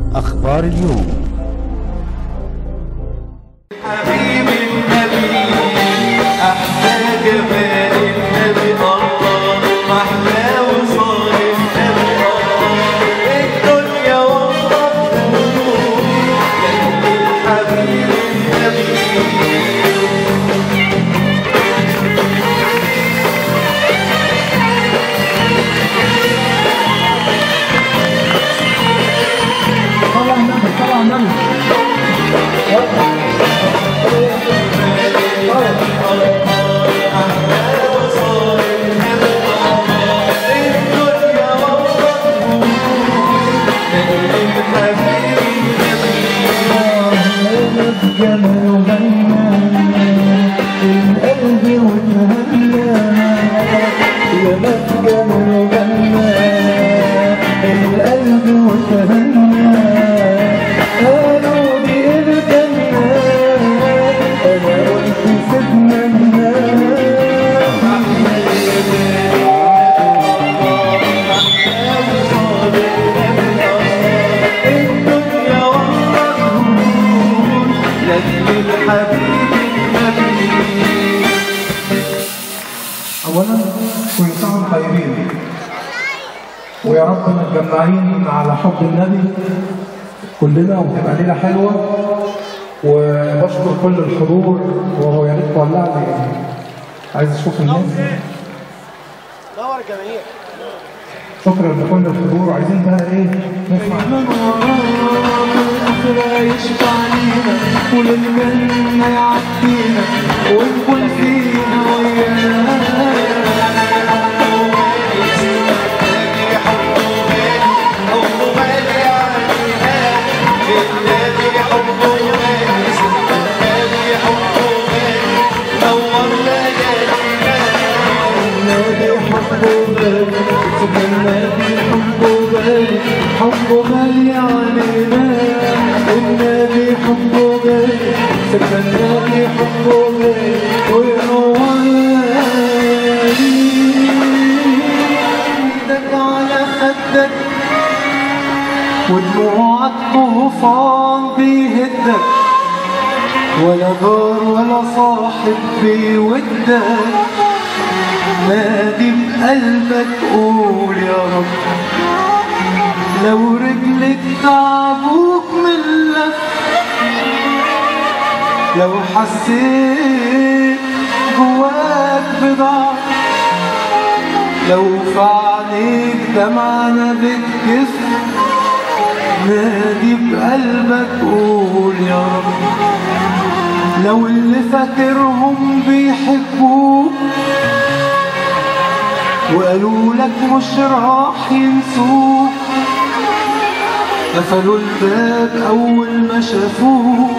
أخبار اليوم حبيب النبي أحلى جمال النبي الله محلى وصال النبي الله الدنيا والله جنب حبيب النبي طلع النبي طلع النبي الدنيا والله جنب حبيب النبي جمال وغنى القلب وتهنى يا بس جمال وغنى القلب وتهنى قالوا دي الجنة أنا قلت سيبنا الناس الدنيا والله لأجل الحبيب النبي اولا كل سنه وانتم طيبين ويا رب متجمعين على حب النبي كلنا وتبقى ليله حلوه وبشكر كل الحضور وهو يا ريت تولع لي عايز اشوف الناس شكرا لكل الحضور وعايزين بقى ايه نسمع الآخرة يشفع لينا وللجنة يعدينا ونكون فينا ويانا حبه غالي علينا النبي حبه غالي سكن النبي حبه غالي وينورني ايدك على خدك ودموعك طوفان بيهدك ولا جار ولا صاحب بيودك نادي بقلبك قول يا رب لو رجلك تعبوك من لف لو حسيت جواك بضعف لو في عليك دمعنا بتكف نادي بقلبك قول يا رب لو اللي فاكرهم بيحبوك وقالوا لك مش راح ينسوك قفلوا الباب أول ما شافوك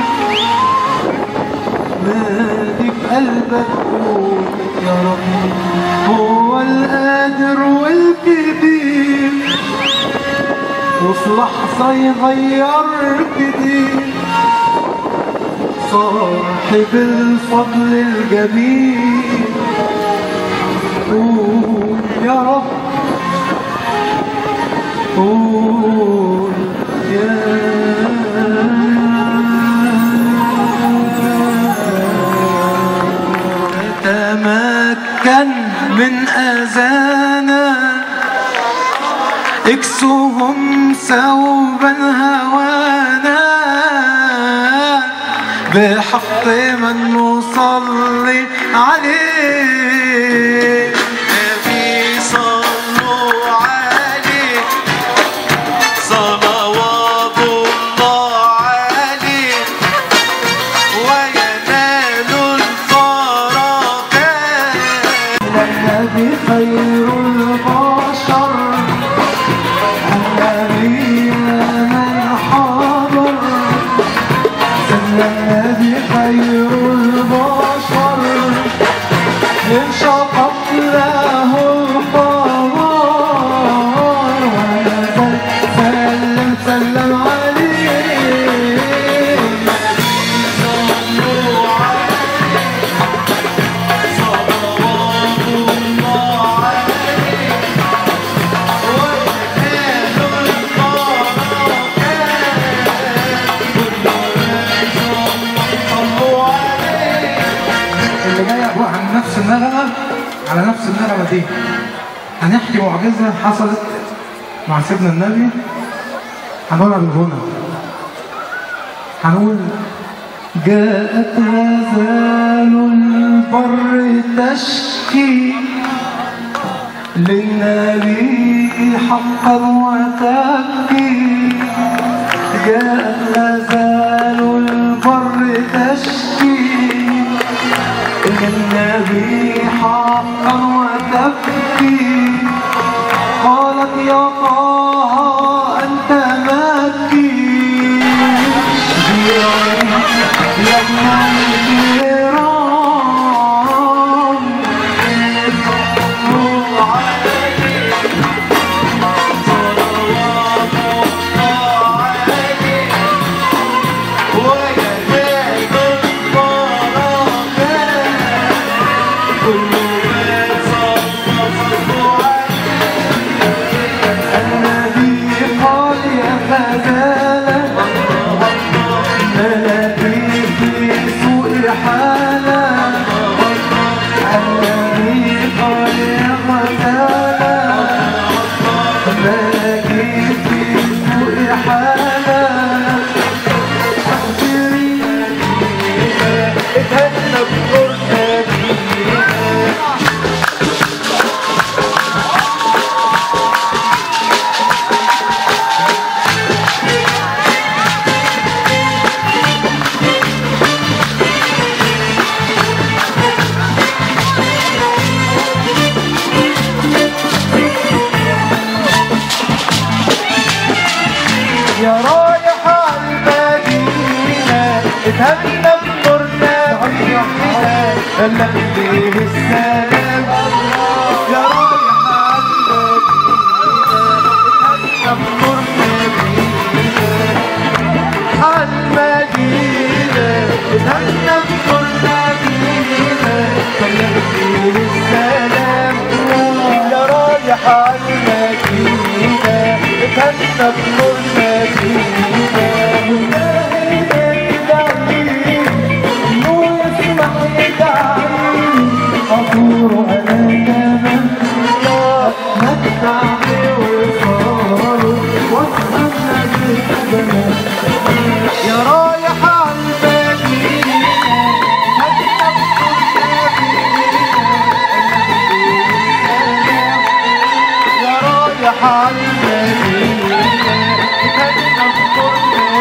نادي بقلبك قول يا رب هو القادر والكبير وفي لحظة يغير كتير صاحب الفضل الجميل قول يا رب قول يا تمكن من أذانا اكسوهم ثوبا هوانا بحق من نصلي عليه نبي صلوا عليه صلوات الله عليه وينال البركات النبي خير البشر النبي من حضر سنة النبي خير البشر انشقت دلوقتي هنحكي معجزة حصلت مع سيدنا النبي هنقولها بالغنى هنقول جاءت غزال البر تشكي للنبي حقا وتبكي جاءت غزال البر تشكي للنبي حقا وتبكي قالت يا طه أنت مكي يا ابن الكرام النبي قال يا غزالة ملكي في سوء حالة النبي قال يا غزالة ملكي في سوء حالة اتهنى بقرآن يا رايح المدينة اتهنى بنورنا فينا قال فيه السلام يا رايح المدينة اتهنى بنورنا فينا المدينة اتهنى بنورنا فينا قال فيه السلام يا رايح المدينة اتهنى بنورنا فينا أطور أنا كمان متع بوصاله وأتمنى بالجمال يا رايح عالمدينة هدنا يا رايح عالمدينة هدنا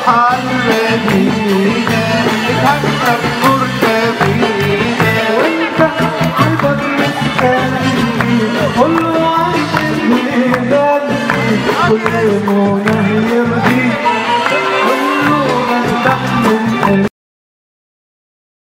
المدينة اتهنى بنور نبينا وانت عالبدر الثاني كله عشان يهداني كل منى يرضي